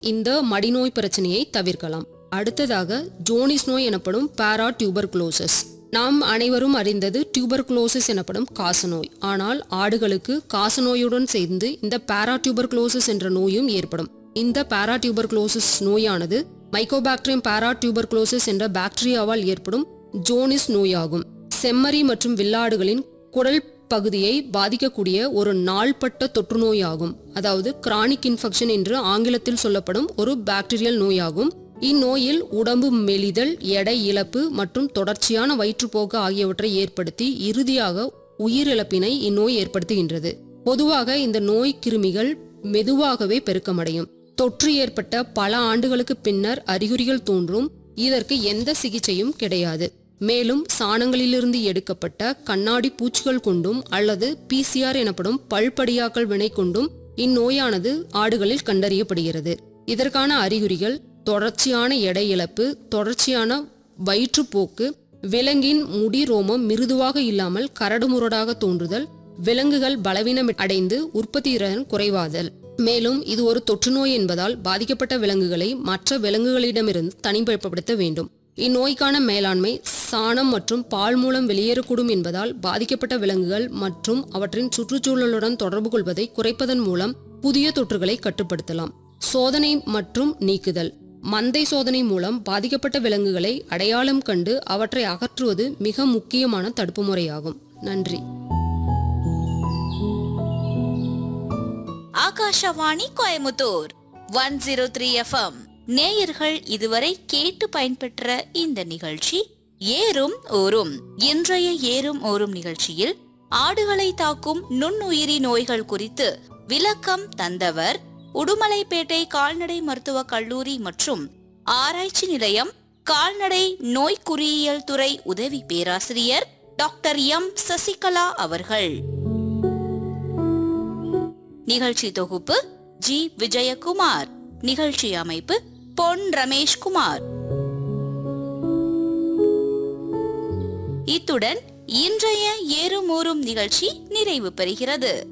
இந்த மடிநோய் பிரச்சனையை தவிர்க்கலாம் அடுத்ததாக ஜோனிஸ் நோய் எனப்படும் பாரா டியூபர்குலோசஸ் நாம் அனைவரும் அறிந்தது டியூபர்குலோசிஸ் எனப்படும் காசநோய் ஆனால் ஆடுகளுக்கு காசநோயுடன் சேர்ந்து இந்த பாரா டியூபர்குலோசிஸ் என்ற நோயும் ஏற்படும் இந்த பாரா டியூபர்குலோசிஸ் நோயானது மைக்கோபாக்டீரியம் பாரா டியூபர்குலோசிஸ் என்ற பாக்டீரியாவால் ஏற்படும் ஜோனிஸ் நோயாகும் செம்மறி மற்றும் வில்லாடுகளின் குடல் பகுதியை பாதிக்கக்கூடிய ஒரு நாள்பட்ட தொற்று நோயாகும் அதாவது கிரானிக் இன்ஃபெக்ஷன் என்று ஆங்கிலத்தில் சொல்லப்படும் ஒரு பாக்டீரியல் நோயாகும் இந்நோயில் உடம்பு மெலிதல் எடை இழப்பு மற்றும் தொடர்ச்சியான வயிற்றுப்போக்கு ஆகியவற்றை ஏற்படுத்தி இறுதியாக உயிரிழப்பினை இந்நோய் ஏற்படுத்துகின்றது பொதுவாக இந்த நோய் கிருமிகள் மெதுவாகவே பெருக்கமடையும் தொற்று ஏற்பட்ட பல ஆண்டுகளுக்கு பின்னர் அறிகுறிகள் தோன்றும் இதற்கு எந்த சிகிச்சையும் கிடையாது மேலும் சாணங்களிலிருந்து எடுக்கப்பட்ட கண்ணாடி பூச்சிகள் கொண்டும் அல்லது பிசிஆர் எனப்படும் பல்படியாக்கல் வினை கொண்டும் இந்நோயானது ஆடுகளில் கண்டறியப்படுகிறது இதற்கான அறிகுறிகள் தொடர்ச்சியான எடை இழப்பு தொடர்ச்சியான வயிற்றுப்போக்கு விலங்கின் முடி ரோமம் மிருதுவாக இல்லாமல் கரடுமுரடாக தோன்றுதல் விலங்குகள் பலவீனம் அடைந்து உற்பத்தித்திறன் குறைவாதல் மேலும் இது ஒரு தொற்றுநோய் என்பதால் பாதிக்கப்பட்ட விலங்குகளை மற்ற விலங்குகளிடமிருந்து தனிமைப்படுத்த வேண்டும் இந்நோய்க்கான மேலாண்மை சாணம் மற்றும் பால் மூலம் வெளியேறக்கூடும் என்பதால் பாதிக்கப்பட்ட விலங்குகள் மற்றும் அவற்றின் சுற்றுச்சூழலுடன் தொடர்பு கொள்வதை குறைப்பதன் மூலம் புதிய தொற்றுகளை கட்டுப்படுத்தலாம் சோதனை மற்றும் நீக்குதல் மந்தை சோதனை மூலம் பாதிக்கப்பட்ட விலங்குகளை அடையாளம் கண்டு அவற்றை அகற்றுவது மிக முக்கியமான தடுப்பு முறையாகும் நன்றி Akashvani Coimbatore one zero three FM நேயர்கள் இதுவரை கேட்டு பயன்பெற்ற இந்த நிகழ்ச்சி ஏறும் ஓரும் இன்றைய ஏறும் ஓரும் நிகழ்ச்சியில் ஆடுகளை தாக்கும் நுண்ணுயிரி நோய்கள் குறித்து விளக்கம் தந்தவர் உடுமலைப்பேட்டை கால்நடை மருத்துவக் கல்லூரி மற்றும் ஆராய்ச்சி நிலையம் கால்நடை நோய் குறியியல் துறை உதவி பேராசிரியர் டாக்டர் எம் சசிகலா அவர்கள் நிகழ்ச்சி தொகுப்பு ஜி விஜயகுமார் நிகழ்ச்சி அமைப்பு பொன் ரமேஷ்குமார் இத்துடன் இன்றைய ஏறும் ஊறும் நிகழ்ச்சி நிறைவு பெறுகிறது